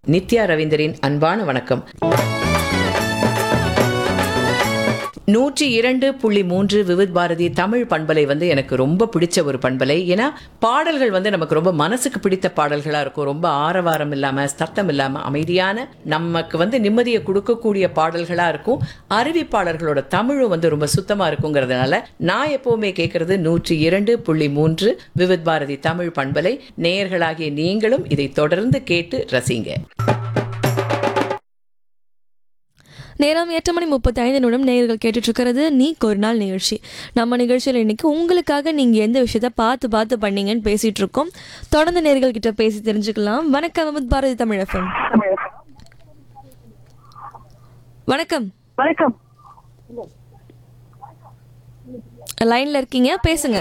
நித்யா ரவீந்தரின் அன்பான வணக்கம் நூற்றி இரண்டு புள்ளி மூன்று விவித் பாரதி தமிழ் பண்பலை வந்து எனக்கு ரொம்ப பிடிச்ச ஒரு பண்பலை ஏன்னா பாடல்கள் வந்து நமக்கு ரொம்ப மனசுக்கு பிடித்த பாடல்களா இருக்கும் ரொம்ப ஆரவாரம் இல்லாம சத்தம் இல்லாம அமைதியான நமக்கு வந்து நிம்மதியை கொடுக்கக்கூடிய பாடல்களா இருக்கும் அறிவிப்பாளர்களோட தமிழும் வந்து ரொம்ப சுத்தமா இருக்குங்கிறதுனால நான் எப்பவுமே கேட்கறது நூற்றி இரண்டு புள்ளி மூன்று விவித் பாரதி தமிழ் பண்பலை நேயர்களாகிய நீங்களும் இதை தொடர்ந்து கேட்டு ரசிங்க நேரம் எட்டு மணி முப்பத்தி ஐந்து நிமிடம் நேயர்கள் கேட்டுட்டு இருக்கிறது நீ ஒரு நாள் நிகழ்ச்சி நம்ம நிகழ்ச்சியில் இன்னைக்கு உங்களுக்காக நீங்க எந்த விஷயத்த பார்த்து பார்த்து பண்ணீங்கன்னு பேசிட்டு இருக்கோம் தொடர்ந்து நேயர்கள் கிட்ட பேசி தெரிஞ்சுக்கலாம் வணக்கம் அமித் பாரதி தமிழ் எஃப்எம் வணக்கம் வணக்கம் லைன்ல இருக்கீங்க பேசுங்க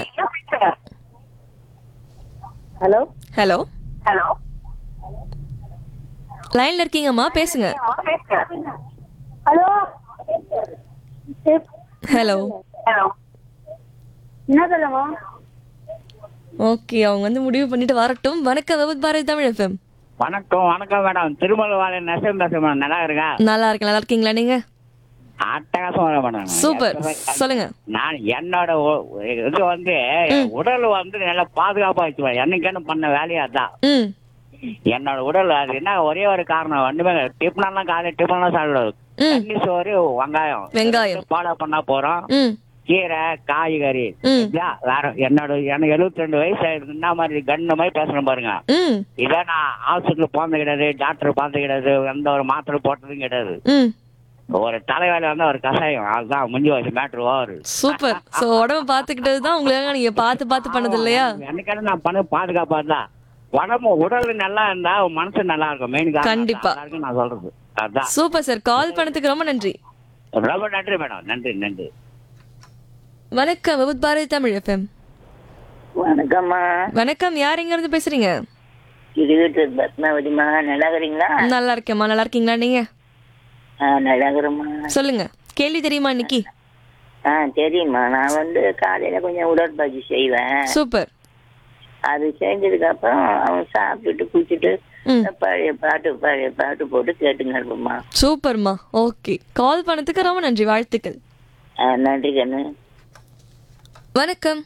ஹலோ ஹலோ ஹலோ லைன்ல இருக்கீங்கம்மா பேசுங்க ஹலோ ஹலோ ஹலோ என்ன சொல்லுங்க ஓகே அவங்க வந்து முடிவு பண்ணிட்டு வரட்டும் வணக்கம் அமித் பாரதி தமிழ் எஃப்எம் வணக்கம் வணக்கம் மேடம் திருமலை வாழை நெசம் பேசுறேன் மேடம் நல்லா இருக்கா நல்லா இருக்கேன் நல்லா இருக்கீங்களா நீங்க அட்டகாசம் வர மேடம் சூப்பர் சொல்லுங்க நான் என்னோட ஒ- இது வந்து உடல் வந்து நல்லா பாதுகாப்பா வச்சுவேன் என்னைக்கேன்னு பண்ண வேலையா தான் ம் என்னோட உடல் அது என்ன ஒரே ஒரு காரணம் ஒண்ணுமே டிஃபனெல்லாம் காலையில் டிஃபன்லாம் சாப்பிடாது ம். தண்ணி சோறு வெங்காயம் வெங்காயம். ஃபாலோ பண்ணா போறோம் ம் கீரை காய்கறி ம். இதான் வேற என்னோட எனக்கு எழுபத்தி ரெண்டு வயசு ஆயிடுது என்ன மாதிரி கண்ணு மாதிரி பேசுறேன் பாருங்க ம் இதை நான் ஹாஸ்பிட்டல் போனது கிடையாது டாக்டர் பார்த்தது கிடையாது எந்த ஒரு மாத்திரை போட்டதும் கிடையாது ம் ஒரு தலைவேலை வந்து ஒரு கஷாயம் அதுதான் முடிஞ்சு வச்சு மேட்ரு ஓவர் சூப்பர் சோ உடம்ப பாத்துக்கிட்டது தான் உங்களுக்காக நீங்க பார்த்து பார்த்து பண்ணது இல்லையா என்னைக்கான நான் பண்ண பாதுகாப்பா தான் உடம்பு உடல் நல்லா இருந்தா மனசு நல்லா இருக்கும் மெயின் கண்டிப்பா. நான் சொல்றது அதான் சூப்பர் சார் கால் பண்ணதுக்கு ரொம்ப நன்றி ரொம்ப நன்றி மேடம் நன்றி நன்றி வணக்கம் விபத் பாரதி தமிழ் எஃப்எம் வணக்கம்மா வணக்கம் யார் எங்க இருந்து பேசுறீங்க இருபத்தி பத்மாவதிமா நல்லா இருக்கிறீங்களா நல்லா இருக்கேம்மா நல்லா இருக்கீங்களா நீங்க ஆ நல்லா இருக்கிறேம்மா சொல்லுங்க கேள்வி தெரியுமா இன்னைக்கு ஆ தெரியுமா நான் வந்து காலையில கொஞ்சம் உடற்பயிற்சி செய்வேன் சூப்பர் அது செஞ்சதுக்கு அப்புறம் அவன் சாப்பிட்டுட்டு குளிச்சுட்டு ம். பழைய பாட்டு பழைய பாட்டு போட்டு கேட்டுங்க இருப்போம்மா சூப்பர்மா ஓகே கால் பண்ணதுக்கு ரொம்ப நன்றி வாழ்த்துக்கள் ஆ நன்றி கண்ணு வணக்கம்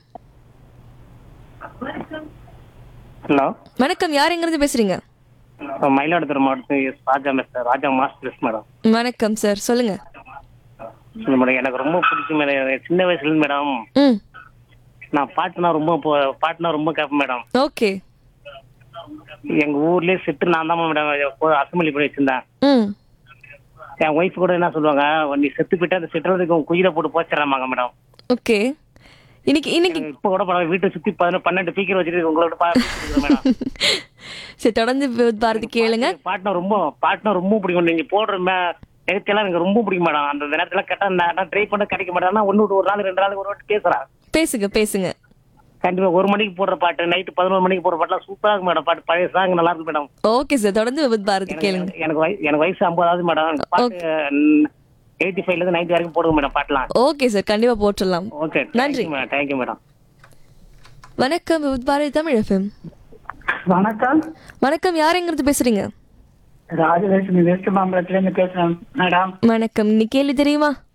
ஹலோ வணக்கம் யார் எங்க இருந்து பேசுறீங்க மயிலாடுதுறை மாவட்டத்தில் S Raja mister Raja masters madam வணக்கம் சார் சொல்லுங்க சொல்லுங்க மேடம் எனக்கு ரொம்ப பிடிச்ச மேடம் சின்ன வயசுல இருந்து மேடம் ம் நான் பாட்டுனா ரொம்ப போ- பாட்டுனா ரொம்ப கேட்பேன் மேடம் ஓகே எங்க ஊர்லயே செட்டு நான் தான் மேடம் அசம்பிளி பண்ணி வச்சிருந்தேன் ம் என் ஒய்ஃப் கூட என்ன சொல்லுவாங்க நீ செத்து போயிட்டு அந்த செட்டுறதுக்கு உன் குயிரை போட்டு போச்சிடறாங்க மேடம் ஓகே இன்னைக்கு இன்னைக்கு இப்ப கூட படம் வீட்டை சுத்தி பதினொன்று பன்னெண்டு பீக்கர் வச்சுட்டு உங்களோட பா- பேசிட்டு மேடம் சரி தொடர்ந்து விபத் பாரதி கேளுங்க பாட்டுனா ரொம்ப பாட்டுனா ரொம்ப பிடிக்கும் நீங்க போடுற மே எழுத்தெல்லாம் எனக்கு ரொம்ப பிடிக்கும் மேடம் அந்த நேரத்துல கேட்டா நான் ட்ரை பண்ண கிடைக்க மாட்டேன் ஒன்னு விட்டு ஒரு நாள் ரெண்டு நாளுக்கு ஒரு வாட்டி பேசுறேன் பேசுங்க பேசுங்க கண்டிப்பா ஒரு மணிக்கு போடுற பாட்டு நைட்டு பதினோரு மணிக்கு போடுற பாட்டுலாம் சூப்பரா இருக்கும் மேடம் பாட்டு பழைய சாங் நல்லா இருக்கு மேடம் ஓகே சார் தொடர்ந்து விபத் பாரதி கேளுங்க எனக்கு வய- எனக்கு வயசு ஐம்பதாவது மேடம் பாட்டு எயிட்டி ஃபைவ்ல இருந்து நைன்டி வரைக்கும் போடுங்க மேடம் பாட்டுலாம் ஓகே சார் கண்டிப்பா போட்டுடலாம் ஓகே நன்றி. மேடம் தேங்க்யூ மேடம் வணக்கம் விபத் பாரதி தமிழ் எஃப்எம் வணக்கம் வணக்கம் யார் எங்கிருந்து பேசுறீங்க ராஜலட்சுமி வெஸ்ட் மாம்பலத்துல இருந்து பேசுறேன் மேடம் வணக்கம் இன்னைக்கு கேள்வி தெரியுமா